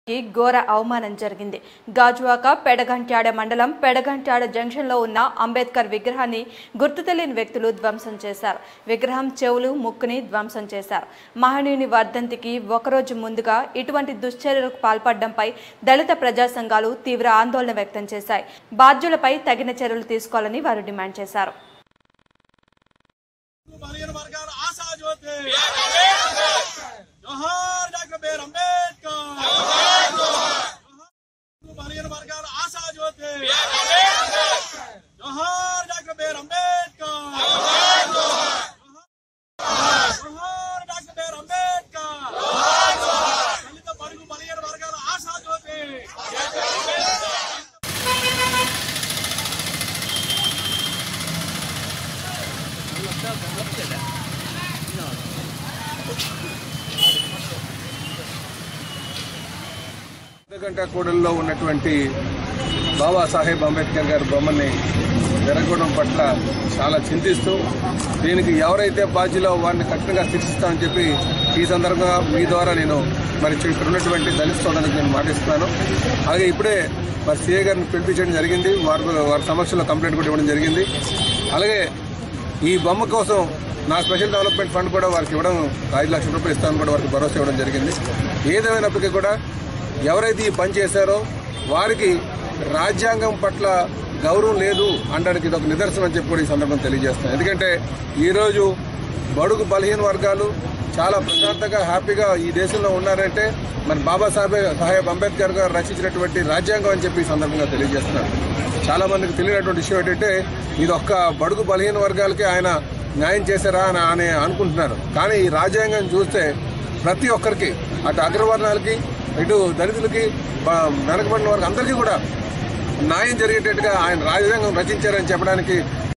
ఈ ఘోర అవమానం జరిగింది గాజువాక పెడగంట్యాడ మండలం పెడగంట్యాడ జంక్షన్లో ఉన్న అంబేద్కర్ విగ్రహాన్ని గుర్తు తెలియని వ్యక్తులు ధ్వంసం చేశారు విగ్రహం చెవులు ముక్కుని ధ్వంసం చేశారు మహనీయుని వర్ధంతికి ఒకరోజు ముందుగా ఇటువంటి దుశ్చర్యలకు పాల్పడడంపై దళిత ప్రజా సంఘాలు తీవ్ర ఆందోళన వ్యక్తం చేశాయి బాధ్యులపై తగిన చర్యలు తీసుకోవాలని వారు డిమాండ్ చేశారు బలహీన వర్గాల ఆశా జ్యోతి జోహార్ డాక్టర్ బిఆర్ అంబేద్కర్ బలహీన వర్గాల ఆశా జ్యోతి జోహార్ డాక్టర్ బిఆర్ అంబేద్కర్ జోహార్ డాక్టర్ బిఆర్ అంబేద్కర్ దళిత బడుగు బలహీన వర్గాల ఆశా జ్యోతి గంట కూడల్లో ఉన్నటువంటి బాబాసాహెబ్ అంబేద్కర్ గారి బొమ్మని జరగడం పట్ల చాలా చింతిస్తూ దీనికి ఎవరైతే బాధ్యులో వారిని కఠినంగా శిక్షిస్తామని చెప్పి ఈ సందర్భంగా మీ ద్వారా నేను మరి ఇక్కడ ఉన్నటువంటి దళిత సోదరులకు నేను మాటిస్తున్నాను అలాగే ఇప్పుడే మరి సీఏ గారిని పిలిపించడం జరిగింది వారి వారి సమక్షంలో కంప్లైంట్ కూడా ఇవ్వడం జరిగింది అలాగే ఈ బొమ్మ కోసం నా స్పెషల్ డెవలప్మెంట్ ఫండ్ కూడా వారికి ఇవ్వడం ఐదు లక్షల రూపాయలు ఇస్తామని కూడా వారికి భరోసా ఇవ్వడం జరిగింది ఏదేమైనప్పటికీ కూడా ఎవరైతే ఈ పని చేశారో వారికి రాజ్యాంగం పట్ల గౌరవం లేదు అనడానికి ఇది ఒక నిదర్శనం అని చెప్పి కూడా ఈ సందర్భం తెలియజేస్తాను ఎందుకంటే ఈరోజు బడుగు బలహీన వర్గాలు చాలా ప్రశాంతంగా హ్యాపీగా ఈ దేశంలో ఉన్నారంటే మరి బాబాసాహెబ్ సాహెబ్ అంబేద్కర్ గారు రచించినటువంటి రాజ్యాంగం అని చెప్పి ఈ సందర్భంగా తెలియజేస్తున్నారు చాలా మందికి తెలియనటువంటి విషయం ఏంటంటే ఇది ఒక్క బడుగు బలహీన వర్గాలకి ఆయన న్యాయం చేశారా అని అని అనుకుంటున్నారు కానీ ఈ రాజ్యాంగం చూస్తే ప్రతి ఒక్కరికి అటు అగ్రవర్ణాలకి ఇటు దళితులకి బ- వెనకబడిన వారికి అందరికీ కూడా న్యాయం జరిగేటట్టుగా ఆయన రాజ్యాంగం రచించారని చెప్పడానికి